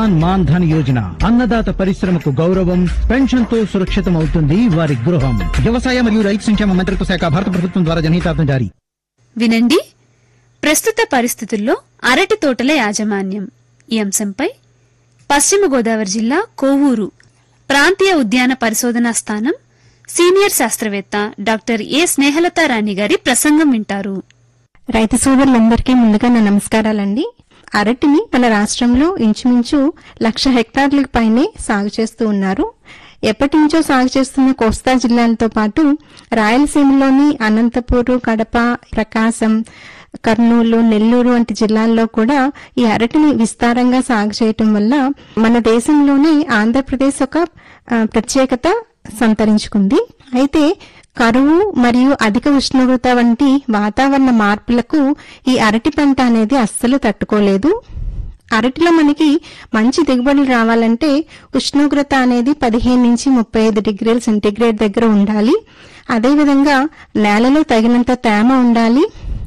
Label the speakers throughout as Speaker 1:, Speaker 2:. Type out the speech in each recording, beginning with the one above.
Speaker 1: కిసాన్ మాన్ ధన్ యోజన అన్నదాత పరిశ్రమకు గౌరవం పెన్షన్ తో సురక్షితం అవుతుంది వారి గృహం వ్యవసాయ మరియు రైతు సంక్షేమ మంత్రిత్వ శాఖ భారత ప్రభుత్వం ద్వారా జనహితార్థం జారీ
Speaker 2: వినండి ప్రస్తుత పరిస్థితుల్లో అరటి తోటల యాజమాన్యం ఈ అంశంపై పశ్చిమ గోదావరి జిల్లా కోవూరు ప్రాంతీయ ఉద్యాన పరిశోధనా స్థానం సీనియర్ శాస్త్రవేత్త డాక్టర్ ఏ స్నేహలత రాణి గారి ప్రసంగం వింటారు
Speaker 3: రైతు సోదరులందరికీ ముందుగా నా నమస్కారాలండి అరటిని మన రాష్ట్రంలో ఇంచుమించు లక్ష హెక్టార్లకు పైనే సాగు చేస్తూ ఉన్నారు ఎప్పటి నుంచో సాగు చేస్తున్న కోస్తా జిల్లాలతో పాటు రాయలసీమలోని అనంతపూరు కడప ప్రకాశం కర్నూలు నెల్లూరు వంటి జిల్లాల్లో కూడా ఈ అరటిని విస్తారంగా సాగు చేయటం వల్ల మన దేశంలోనే ఆంధ్రప్రదేశ్ ఒక ఆ, ప్రత్యేకత సంతరించుకుంది అయితే కరువు మరియు అధిక ఉష్ణోగ్రత వంటి వాతావరణ మార్పులకు ఈ అరటి పంట అనేది అస్సలు తట్టుకోలేదు అరటిలో మనకి మంచి దిగుబడులు రావాలంటే ఉష్ణోగ్రత అనేది పదిహేను నుంచి ముప్పై ఐదు డిగ్రీల సెంటీగ్రేడ్ దగ్గర ఉండాలి అదేవిధంగా నేలలో తగినంత తేమ ఉండాలి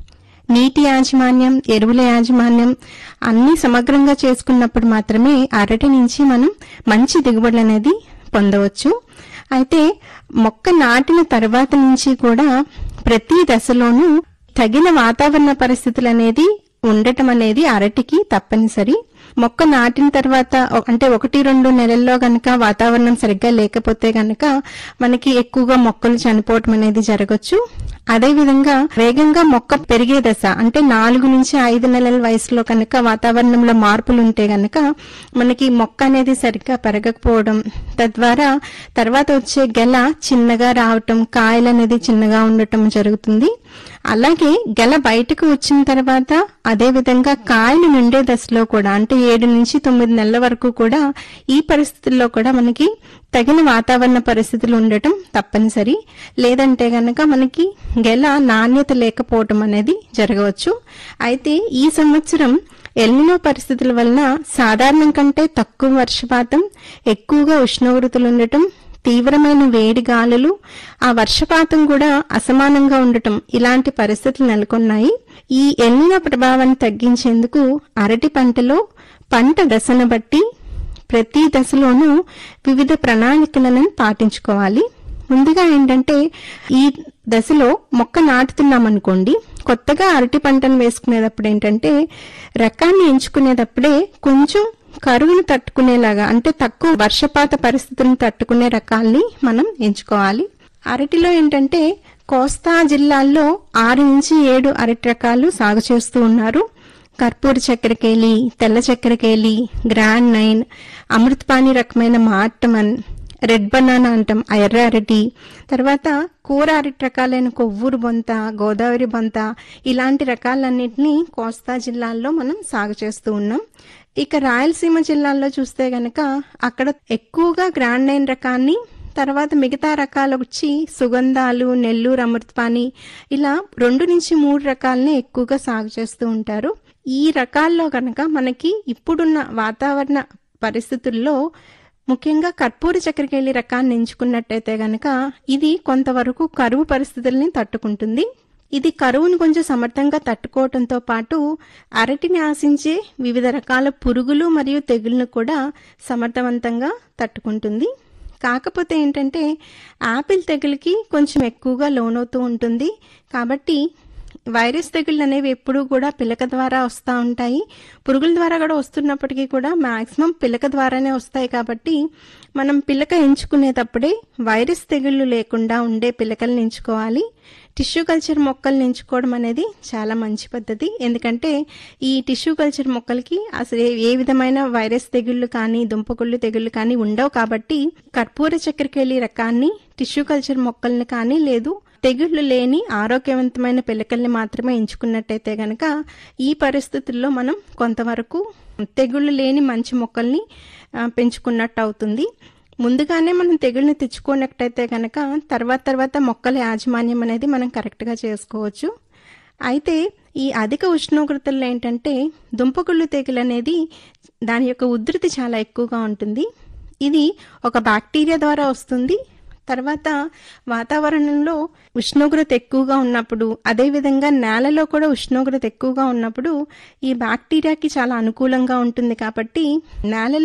Speaker 3: నీటి యాజమాన్యం ఎరువుల యాజమాన్యం అన్ని సమగ్రంగా చేసుకున్నప్పుడు మాత్రమే అరటి నుంచి మనం మంచి దిగుబడులు అనేది పొందవచ్చు అయితే మొక్క నాటిన తర్వాత నుంచి కూడా ప్రతి దశలోనూ తగిన వాతావరణ పరిస్థితులు అనేది ఉండటం అనేది అరటికి తప్పనిసరి మొక్క నాటిన తర్వాత ఒ- అంటే ఒకటి రెండు నెలల్లో గనక వాతావరణం సరిగ్గా లేకపోతే గనక మనకి ఎక్కువగా మొక్కలు చనిపోవటం అనేది జరగచ్చు అదేవిధంగా వేగంగా మొక్క పెరిగే దశ అంటే నాలుగు నుంచి ఐదు నెలల వయసులో కనుక వాతావరణంలో మార్పులు ఉంటే గనక మనకి మొక్క అనేది సరిగ్గా పెరగకపోవడం తద్వారా తర్వాత వచ్చే గెల చిన్నగా రావటం కాయలు అనేది చిన్నగా ఉండటం జరుగుతుంది అలాగే గెల బయటకు వచ్చిన తర్వాత అదే విధంగా కాయలు నిండే దశలో కూడా అంటే ఏడు నుంచి తొమ్మిది నెలల వరకు కూడా ఈ పరిస్థితుల్లో కూడా మనకి తగిన వాతావరణ పరిస్థితులు ఉండటం తప్పనిసరి లేదంటే గనక మనకి గెల నాణ్యత లేకపోవటం అనేది జరగవచ్చు అయితే ఈ సంవత్సరం ఎల్నినో పరిస్థితుల వలన సాధారణం కంటే తక్కువ వర్షపాతం ఎక్కువగా ఉష్ణోగ్రతలు ఉండటం తీవ్రమైన వేడి గాలులు ఆ వర్షపాతం కూడా అసమానంగా ఉండటం ఇలాంటి పరిస్థితులు నెలకొన్నాయి ఈ ఎల్నినో ప్రభావాన్ని తగ్గించేందుకు అరటి పంటలో పంట దశను బట్టి ప్రతి దశలోనూ వివిధ ప్రణాళికలను పాటించుకోవాలి ముందుగా ఏంటంటే ఈ దశలో మొక్క నాటుతున్నామనుకోండి కొత్తగా అరటి పంటను వేసుకునేటప్పుడు ఏంటంటే రకాన్ని ఎంచుకునేటప్పుడే కొంచెం కరువును తట్టుకునేలాగా అంటే తక్కువ వర్షపాత పరిస్థితులను తట్టుకునే రకాల్ని మనం ఎంచుకోవాలి అరటిలో ఏంటంటే కోస్తా జిల్లాల్లో ఆరు నుంచి ఏడు అరటి రకాలు సాగు చేస్తూ ఉన్నారు కర్పూర చక్కెరకేలి తెల్ల చక్కెరకేలి గ్రాండ్ నైన్ అమృతపాణి రకమైన మార్టమన్ రెడ్ బనానా అంటాం ఆ ఎర్ర అరటి తర్వాత కూర అరటి రకాలైన కొవ్వూరు బొంత గోదావరి బొంత ఇలాంటి రకాలన్నింటినీ కోస్తా జిల్లాల్లో మనం సాగు చేస్తూ ఉన్నాం ఇక రాయలసీమ జిల్లాల్లో చూస్తే గనక అక్కడ ఎక్కువగా గ్రాండ్ నైన్ రకాన్ని తర్వాత మిగతా రకాలు వచ్చి సుగంధాలు నెల్లూరు అమృతపాణి ఇలా రెండు నుంచి మూడు రకాలని ఎక్కువగా సాగు చేస్తూ ఉంటారు ఈ రకాల్లో కనుక మనకి ఇప్పుడున్న వాతావరణ పరిస్థితుల్లో ముఖ్యంగా కర్పూర చక్కెరకేళి రకాన్ని ఎంచుకున్నట్టయితే గనక ఇది కొంతవరకు కరువు పరిస్థితుల్ని తట్టుకుంటుంది ఇది కరువును కొంచెం సమర్థంగా తట్టుకోవడంతో పాటు అరటిని ఆశించే వివిధ రకాల పురుగులు మరియు తెగుళ్లను కూడా సమర్థవంతంగా తట్టుకుంటుంది కాకపోతే ఏంటంటే యాపిల్ తెగులకి కొంచెం ఎక్కువగా లోనవుతూ ఉంటుంది కాబట్టి వైరస్ తెగుళ్ళు అనేవి ఎప్పుడూ కూడా పిలక ద్వారా వస్తూ ఉంటాయి పురుగుల ద్వారా కూడా వస్తున్నప్పటికీ కూడా మాక్సిమం పిలక ద్వారానే వస్తాయి కాబట్టి మనం పిలక ఎంచుకునేటప్పుడే వైరస్ తెగుళ్ళు లేకుండా ఉండే పిలకలను ఎంచుకోవాలి టిష్యూ కల్చర్ మొక్కల్ని ఎంచుకోవడం అనేది చాలా మంచి పద్ధతి ఎందుకంటే ఈ టిష్యూ కల్చర్ మొక్కలకి అసలు ఏ- ఏ విధమైన వైరస్ తెగుళ్ళు కానీ దుంపకుళ్ళు తెగుళ్ళు కానీ ఉండవు కాబట్టి కర్పూర చక్కెరకేళి రకాన్ని టిష్యూ కల్చర్ మొక్కల్ని కానీ లేదు తెగుళ్లు లేని ఆరోగ్యవంతమైన పిల్లకల్ని మాత్రమే ఎంచుకున్నట్టయితే గనక ఈ పరిస్థితుల్లో మనం కొంతవరకు తెగుళ్లు లేని మంచి మొక్కల్ని ఆ, పెంచుకున్నట్టు అవుతుంది ముందుగానే మనం తెగుళ్ళని తెచ్చుకున్నట్టయితే కనుక తర్వాత తర్వాత మొక్కల యాజమాన్యం అనేది మనం కరెక్ట్గా చేసుకోవచ్చు అయితే ఈ అధిక ఉష్ణోగ్రతల్లో ఏంటంటే దుంపకుళ్ళు తెగులు అనేది దాని యొక్క ఉధృతి చాలా ఎక్కువగా ఉంటుంది ఇది ఒక బ్యాక్టీరియా ద్వారా వస్తుంది తర్వాత వాతావరణంలో ఉష్ణోగ్రత ఎక్కువగా ఉన్నప్పుడు అదేవిధంగా నేలలో కూడా ఉష్ణోగ్రత ఎక్కువగా ఉన్నప్పుడు ఈ బ్యాక్టీరియాకి చాలా అనుకూలంగా ఉంటుంది కాబట్టి నేలలో